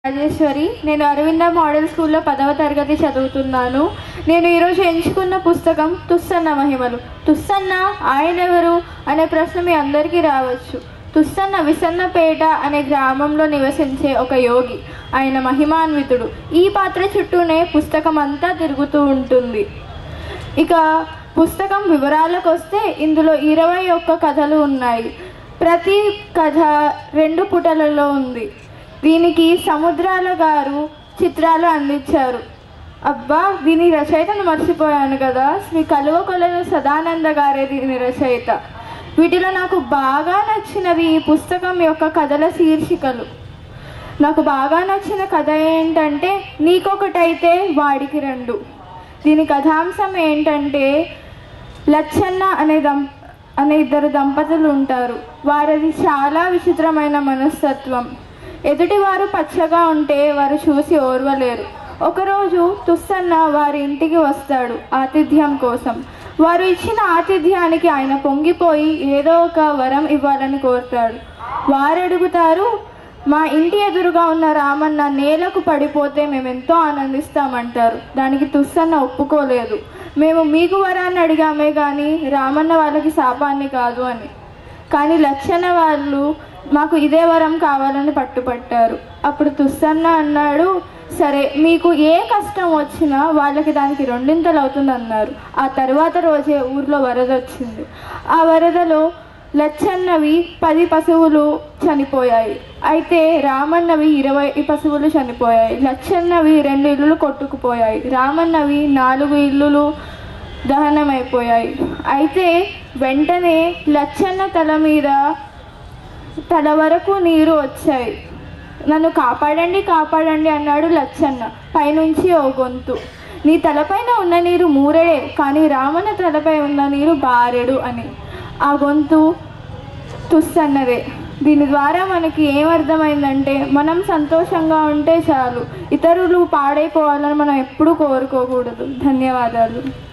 రాజేశ్వరి నేను అరవింద మోడల్ స్కూల్లో పదవ తరగతి చదువుతున్నాను నేను ఈరోజు ఎంచుకున్న పుస్తకం తుస్సన్న మహిమలు తుస్సన్న ఆయన ఎవరు అనే ప్రశ్న మీ అందరికీ రావచ్చు తుస్సన్న విసన్నపేట అనే గ్రామంలో నివసించే ఒక యోగి ఆయన మహిమాన్వితుడు ఈ పాత్ర చుట్టూనే పుస్తకం అంతా తిరుగుతూ ఉంటుంది ఇక పుస్తకం వివరాలకు వస్తే ఇందులో ఇరవై ఒక్క కథలు ఉన్నాయి ప్రతి కథ రెండు పుటలలో ఉంది దీనికి సముద్రాల గారు చిత్రాలు అందించారు అబ్బా దీని రచయితను మర్చిపోయాను కదా శ్రీ కలువకొలను సదానంద గారే దీని రచయిత వీటిలో నాకు బాగా నచ్చినది ఈ పుస్తకం యొక్క కథల శీర్షికలు నాకు బాగా నచ్చిన కథ ఏంటంటే నీకొకటైతే వాడికి రెండు దీని కథాంశం ఏంటంటే లచ్చన్న అనే దం అనే ఇద్దరు దంపతులు ఉంటారు వారిది చాలా విచిత్రమైన మనస్తత్వం ఎదుటివారు పచ్చగా ఉంటే వారు చూసి ఓర్వలేరు ఒకరోజు తుస్సన్న వారి ఇంటికి వస్తాడు ఆతిథ్యం కోసం వారు ఇచ్చిన ఆతిథ్యానికి ఆయన పొంగిపోయి ఏదో ఒక వరం ఇవ్వాలని కోరుతాడు వారు అడుగుతారు మా ఇంటి ఎదురుగా ఉన్న రామన్న నేలకు పడిపోతే మేము ఎంతో ఆనందిస్తామంటారు దానికి తుస్సన్న ఒప్పుకోలేదు మేము మీకు వరాన్ని అడిగామే కానీ రామన్న వాళ్ళకి శాపాన్ని కాదు అని కానీ లక్షణ వాళ్ళు మాకు ఇదే వరం కావాలని పట్టుపట్టారు అప్పుడు తుస్సన్న అన్నాడు సరే మీకు ఏ కష్టం వచ్చినా వాళ్ళకి దానికి రెండింతలు అవుతుంది అన్నారు ఆ తర్వాత రోజే ఊర్లో వరద వచ్చింది ఆ వరదలో లచ్చన్నవి పది పశువులు చనిపోయాయి అయితే రామన్నవి ఇరవై పశువులు చనిపోయాయి లచ్చన్నవి రెండు ఇల్లులు కొట్టుకుపోయాయి రామన్నవి నాలుగు ఇల్లులు దహనమైపోయాయి అయితే వెంటనే లచ్చన్న తల మీద తల వరకు నీరు వచ్చాయి నన్ను కాపాడండి కాపాడండి అన్నాడు లచ్చన్న పైనుంచి ఓ గొంతు నీ తలపైన ఉన్న నీరు మూరెడే కానీ రామన్న తలపై ఉన్న నీరు బారెడు అని ఆ గొంతు తుస్సన్నదే దీని ద్వారా మనకి ఏమర్థమైందంటే మనం సంతోషంగా ఉంటే చాలు ఇతరులు పాడైపోవాలని మనం ఎప్పుడూ కోరుకోకూడదు ధన్యవాదాలు